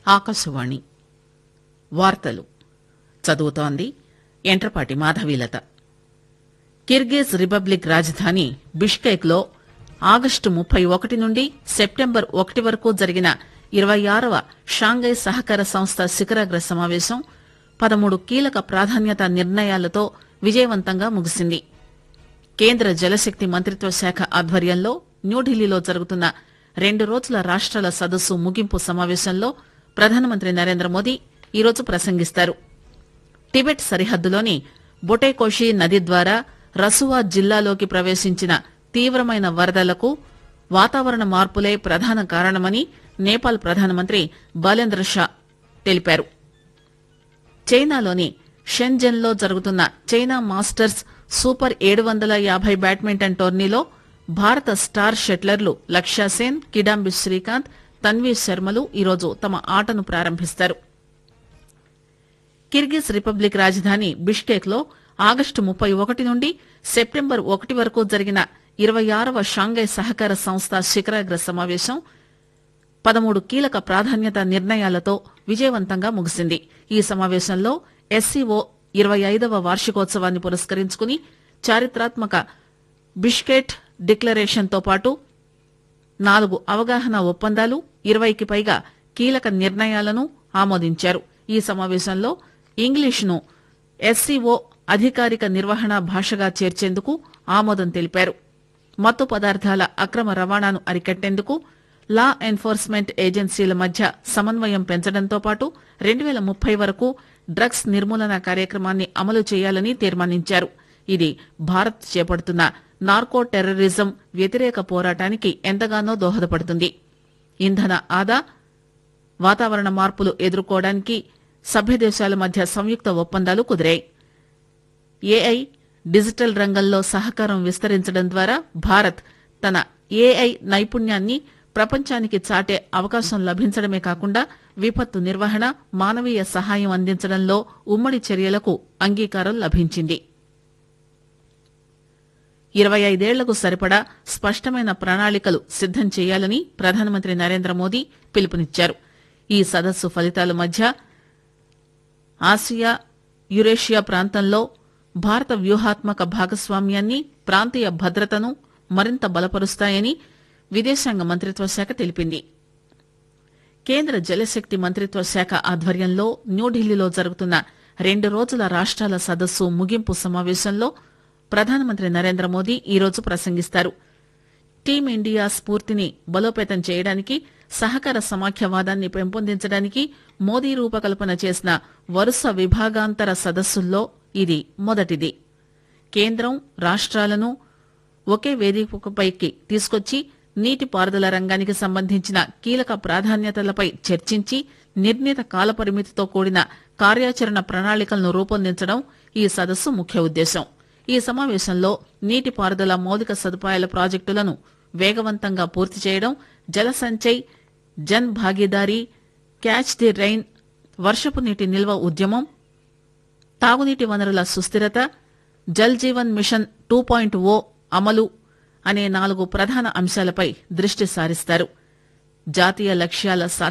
ఆకాశవాణి వార్తలు చదువుతోంది Entrapati Madhavilatha Kyrgyz Republic రాజధాని బిష్కేక్ లో ఆగస్టు ముప్పై ఒకటి నుండి సెప్టెంబర్ ఒకటి వరకు జరిగిన ఇరవై ఆరవ షాంఘై సహకార సంస్థ శిఖరాగ్ర సమావేశం పదమూడు కీలక ప్రాధాన్యత నిర్ణయాలతో విజయవంతంగా ముగిసింది కేంద్ర జలశక్తి మంత్రిత్వ శాఖ ఆధ్వర్యంలో న్యూఢిల్లీలో జరుగుతున్న రెండు రోజుల రాష్ట్రాల సదస్సు ముగింపు సమావేశంలో ప్రధానమంత్రి నరేంద్ర మోదీ ఈరోజు ప్రసంగిస్తారు టిబెట్ సరిహద్దులోని బొటేకోషి నది ద్వారా రసువా జిల్లాలోకి ప్రవేశించిన తీవ్రమైన వరదలకు వాతావరణ మార్పులే ప్రధాన కారణమని నేపాల్ ప్రధానమంత్రి బాలేంద్ర షా తెలిపారు చైనాలోని షెన్జెన్ లో జరుగుతున్న చైనా మాస్టర్స్ సూపర్ ఏడు వందల యాభై బ్యాడ్మింటన్ టోర్నీలో భారత స్టార్ షెట్లర్లు లక్ష్య సేన్ కిడాంబి శ్రీకాంత్ తన్వీ శర్మలు ఈరోజు తమ ఆటను ప్రారంభిస్తారు కిర్గిజ్ రిపబ్లిక్ రాజధాని బిష్కేక్ లో ఆగస్టు ముప్పై ఒకటి నుండి సెప్టెంబర్ ఒకటి వరకు జరిగిన ఇరవై ఆరవ షాంఘై సహకార సంస్థ శిఖరాగ్ర సమావేశం పదమూడు కీలక ప్రాధాన్యత నిర్ణయాలతో విజయవంతంగా ముగిసింది ఈ సమావేశంలో ఎస్సీఓ ఇరవై ఐదవ వార్షికోత్సవాన్ని పురస్కరించుకుని చారిత్రాత్మక బిష్కెట్ డిక్లరేషన్ తో పాటు నాలుగు అవగాహన ఒప్పందాలు ఇరవైకి పైగా కీలక నిర్ణయాలను ఆమోదించారు ఈ సమావేశంలో ఇంగ్లీష్ను ఎస్సీఓ అధికారిక నిర్వహణ భాషగా చేర్చేందుకు ఆమోదం తెలిపారు మత్తు పదార్థాల అక్రమ రవాణాను అరికట్టేందుకు లా ఎన్ఫోర్స్మెంట్ ఏజెన్సీల మధ్య సమన్వయం పెంచడంతో పాటు రెండు వేల ముప్పై వరకు డ్రగ్స్ నిర్మూలన కార్యక్రమాన్ని అమలు చేయాలని తీర్మానించారు ఇది భారత్ చేపడుతున్న నార్కో టెర్రరిజం వ్యతిరేక పోరాటానికి ఎంతగానో దోహదపడుతుంది ఇంధన ఆదా వాతావరణ మార్పులు ఎదుర్కోవడానికి సభ్య దేశాల మధ్య సంయుక్త ఒప్పందాలు కుదిరాయి ఏఐ డిజిటల్ రంగంలో సహకారం విస్తరించడం ద్వారా భారత్ తన ఏఐ నైపుణ్యాన్ని ప్రపంచానికి చాటే అవకాశం లభించడమే కాకుండా విపత్తు నిర్వహణ మానవీయ సహాయం అందించడంలో ఉమ్మడి చర్యలకు అంగీకారం లభించింది ఇరవై ఐదేళ్లకు సరిపడా స్పష్టమైన ప్రణాళికలు సిద్దం చేయాలని ప్రధానమంత్రి నరేంద్ర మోదీ పిలుపునిచ్చారు ఈ సదస్సు ఫలితాల మధ్య ఆసియా యురేషియా ప్రాంతంలో భారత వ్యూహాత్మక భాగస్వామ్యాన్ని ప్రాంతీయ భద్రతను మరింత బలపరుస్తాయని విదేశాంగ మంత్రిత్వ శాఖ తెలిపింది కేంద్ర జలశక్తి మంత్రిత్వ శాఖ ఆధ్వర్యంలో న్యూఢిల్లీలో జరుగుతున్న రెండు రోజుల రాష్ట్రాల సదస్సు ముగింపు సమావేశంలో ప్రధానమంత్రి నరేంద్ర మోదీ ఈరోజు ప్రసంగిస్తారు టీమిండియా స్ఫూర్తిని బలోపేతం చేయడానికి సహకార సమాఖ్యవాదాన్ని పెంపొందించడానికి మోదీ రూపకల్పన చేసిన వరుస విభాగాంతర సదస్సుల్లో ఇది మొదటిది కేంద్రం రాష్ట్రాలను ఒకే వేదికపైకి తీసుకొచ్చి నీటిపారుదల రంగానికి సంబంధించిన కీలక ప్రాధాన్యతలపై చర్చించి నిర్ణీత కాలపరిమితితో కూడిన కార్యాచరణ ప్రణాళికలను రూపొందించడం ఈ సదస్సు ముఖ్య ఉద్దేశం ఈ సమావేశంలో నీటిపారుదల మౌలిక సదుపాయాల ప్రాజెక్టులను వేగవంతంగా పూర్తి చేయడం Jal Sanchay Jan Bhagidari catch the rain వర్షపు నీటి నిల్వ ఉద్యమం తాగునీటి వనరుల సుస్థిరత Jal Jeevan mission two point O అమలు అనే నాలుగు ప్రధాన అంశాలపై దృష్టి సారిస్తారు జాతీయ లక్ష్యాల